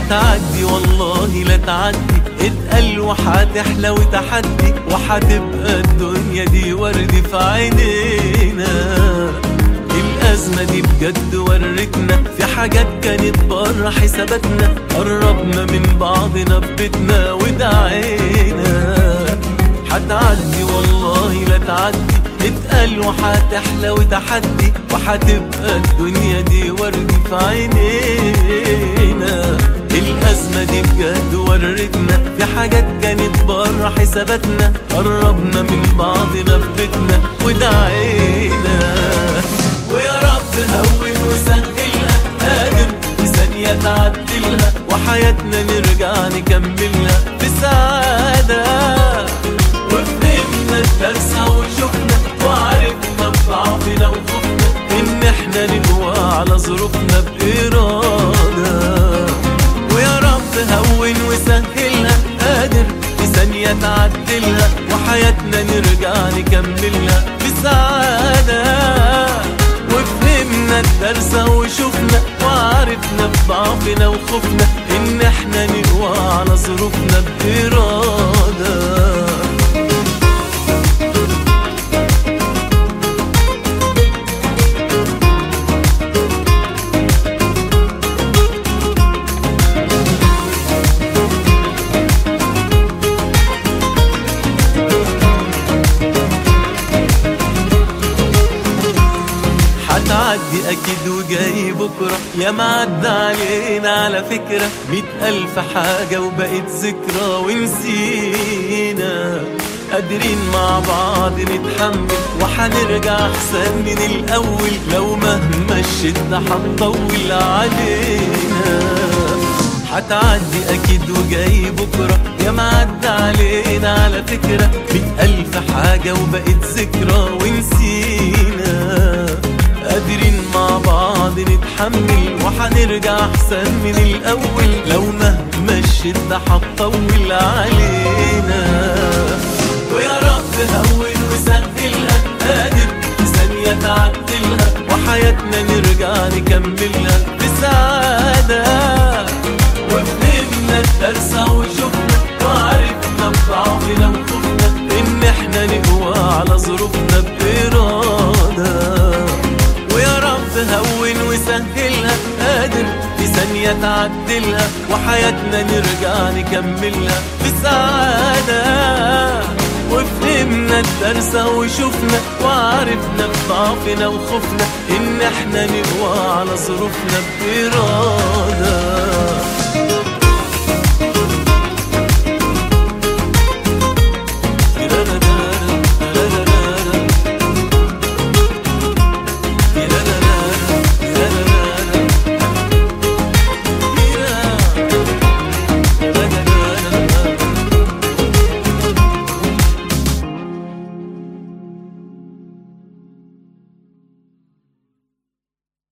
هتعدي والله لا تعدي اتقل وحتحلى وتحدي وحتبقى الدنيا دي ورد في عينينا الأزمة دي بجد ورتنا في حاجات كانت بره حساباتنا قربنا من بعضنا ببيتنا ودعينا هتعدي والله لا تعدي اتقل وحتحلى وتحدي وحتبقى الدنيا دي ورد في عينينا الأزمة دي بجد ورتنا في حاجات كانت بره حساباتنا قربنا من بعضنا في بيتنا ودعينا ويا رب هون وسهلها قادر في ثانية تعدلها وحياتنا نرجع نكملها في سعادة وفهمنا الدرس وشفنا وعرفنا بضعفنا وخوفنا إن احنا نقوى على ظروفنا بإرادة ويا رب هون وسهلها قادر في ثانية تعدلها وحياتنا نرجع نكملها بسعادة وفهمنا الدرس وشفنا وعرفنا بضعفنا وخوفنا إن احنا نقوى على ظروفنا بإرادة هتعدي اكيد وجاي بكرة يا معدى علينا على فكرة مئة الف حاجة وبقت ذكرى ونسينا قادرين مع بعض نتحمل وحنرجع احسن من الاول لو مهما الشدة هتطول علينا هتعدي اكيد وجاي بكرة يا معدى علينا على فكرة مئة الف حاجة وبقت ذكرى ونسينا قادرين مع بعض نتحمل وحنرجع احسن من الاول لو مهما الشدة هتطول علينا ويا رب هون وسهلها قادر في ثانية تعدلها وحياتنا نرجع نكملها بسعادة وفهمنا الدرس وشفنا وعرفنا بضعفنا وخوفنا ان احنا نقوى على ظروفنا بإرادة ويا رب هون وسهلها قادر في ثانية تعدلها وحياتنا نرجع نكملها بسعادة وفهمنا الدرس وشفنا وعرفنا بضعفنا وخوفنا ان احنا نقوى على ظروفنا بإرادة